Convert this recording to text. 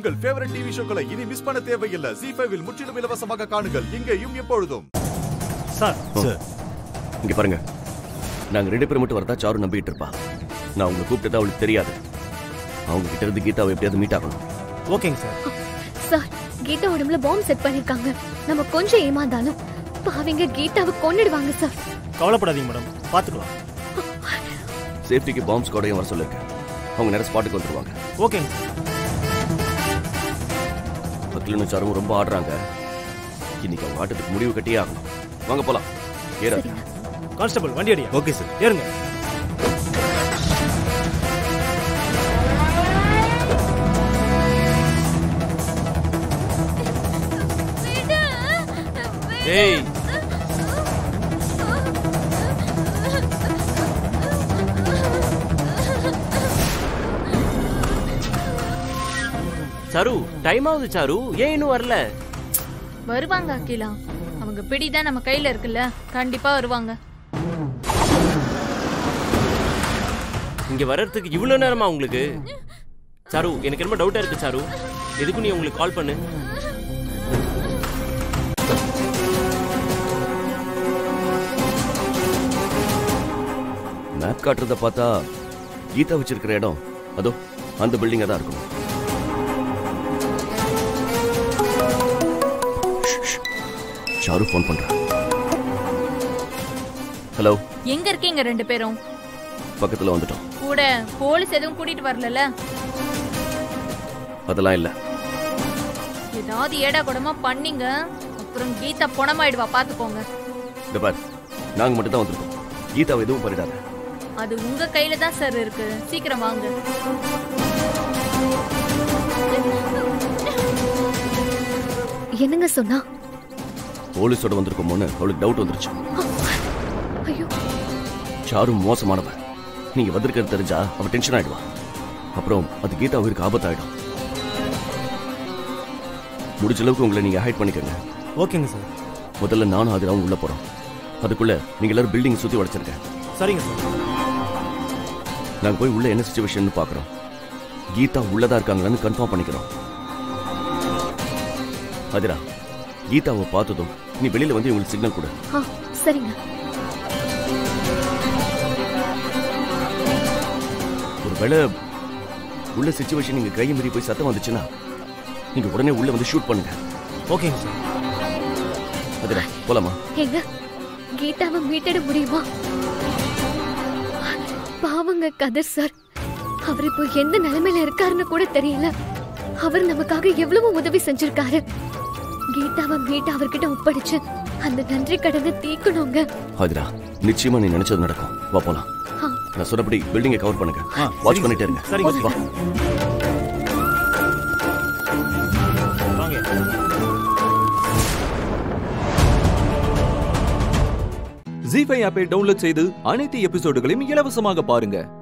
உங்கள் favourite TV ஷோக்களை இனி miss பண்ண தேவையில்லை ஜி ஃபைவில் முற்றிலும் இலவசமாக காணுங்கள் இங்கேயும் எப்பொழுதும் சார் சார் இங்க பாருங்க நாங்க ரெண்டு பேரும் மட்டும் வரதா சாரு நம்பிட்டு இருப்பா நான் உங்களை கூப்பிட்டது அவளுக்கு தெரியாது அவங்க கிட்ட இருந்து கீதாவை எப்படியாவது மீட் ஆகணும் ஓகேங்க சார் சார் கீதா உடம்புல பாம்பு செட் பண்ணிருக்காங்க நம்ம கொஞ்சம் ஏமாந்தாலும் பாவிங்க கீதாவை கொன்னுடுவாங்க சார் கவலைப்படாதீங்க மேடம் பார்த்துக்கலாம் சேஃப்டிக்கு பாம்ப் ஸ்குவாடையும் வர சொல்லிருக்கேன் அவங்க நேரம் ஸ்பாட்டுக்கு வந்துருவாங்க ஓகேங்க சார் அகிலனும் சாரும் ரொம்ப ஆடுறாங்க இன்னைக்கு அவங்க ஆட்டத்துக்கு முடிவு கட்டியே ஆகணும் வாங்க போலாம் ஏறாது சரிங்க கான்ஸ்டபிள் வண்டி அடியா ஓகே சார் ஏறுங்க ஏய் சரு டைம் ஆகுது சாரு ஏன் இன்னும் வரல வருவாங்க அகிலா அவங்க பிடிதான் நம்ம கையில இருக்குல்ல கண்டிப்பா வருவாங்க இங்க வர்றதுக்கு இவ்வளவு நேரமா உங்களுக்கு சாரு எனக்கு ரொம்ப டவுட்டா இருக்கு சாரு எதுக்கு நீ உங்களுக்கு கால் பண்ணு மேப் காட்டுறத பார்த்தா கீதா வச்சிருக்கிற இடம் அதோ அந்த பில்டிங்கா தான் இருக்கணும் ஷ், ஷ். சாரு ஃபோன் பண்றா ஹலோ எங்க இருக்கீங்க ரெண்டு பேரும் பக்கத்துல வந்துட்டோம் கூட போலீஸ் எதுவும் கூட்டிட்டு வரலல அதெல்லாம் இல்ல ஏதாவது ஏடா கூடமா பண்ணீங்க அப்புறம் கீதா பொணமாயிடுவா பாத்துக்கோங்க இந்த பார் நாங்க மட்டும் தான் வந்திருக்கோம் கீதாவை எதுவும் பண்ணிடாத அது உங்க கையில தான் சார் இருக்கு சீக்கிரம் வாங்க என்னங்க சொன்னா போலீஸோட வந்திருக்கோமோன்னு அவளுக்கு டவுட் வந்துருச்சு ஐயோ சாரு மோசமானவன் நீங்க வந்திருக்கிறது தெரிஞ்சா அவ டென்ஷன் ஆயிடுவா அப்புறம் அது கீதா உயிருக்கு ஆபத்தாயிடும் முடிஞ்ச அளவுக்கு உங்களை நீங்க ஹைட் பண்ணிக்கங்க ஓகேங்க சார் முதல்ல நானும் அதிராவும் உள்ள போறோம் அதுக்குள்ள நீங்க எல்லாரும் பில்டிங் சுத்தி உடைச்சிருங்க சரிங்க சார் நாங்க போய் உள்ள என்ன சுச்சுவேஷன் பாக்குறோம் கீதா உள்ளதா இருக்காங்களான்னு கன்ஃபார்ம் பண்ணிக்கிறோம் அதிரா கீதாவை பார்த்ததும் நீ வெளியில வந்து உங்களுக்கு சிக்னல் கொடு ஆ சரிங்க ஒருவேளை உள்ள சுச்சுவேஷன் நீங்க கை மீறி போய் சத்தம் வந்துச்சுன்னா நீங்க உடனே உள்ள வந்து ஷூட் பண்ணுங்க ஓகேங்க சார் அதிரா போலாமா எங்க கீதாவை மீட்டிட முடியுமா பாவங்க கதர் சார் அவர் இப்போ எந்த நிலைமையில இருக்காருன்னு கூட தெரியல அவர் நமக்காக எவ்வளவு உதவி செஞ்சிருக்காரு கீதாவை மீட்டு அவர்கிட்ட ஒப்படைச்சு அந்த நன்றி கடனை தீக்கணுங்க அதிரா நிச்சயமா நீ நினைச்சது நடக்கும் வா போலாம் ஆ. நான் சொன்னபடி பில்டிங்கை கவர் பண்ணுங்க ஆ, வாட்ச் சரிங்க பண்ணிட்டே சார். இருங்க சரிங்க வா வாங்க ஜி ஃபைவ் ஆப்பை டவுன்லோட் செய்து அனைத்து எபிசோடுகளையும் இலவசமாக பாருங்க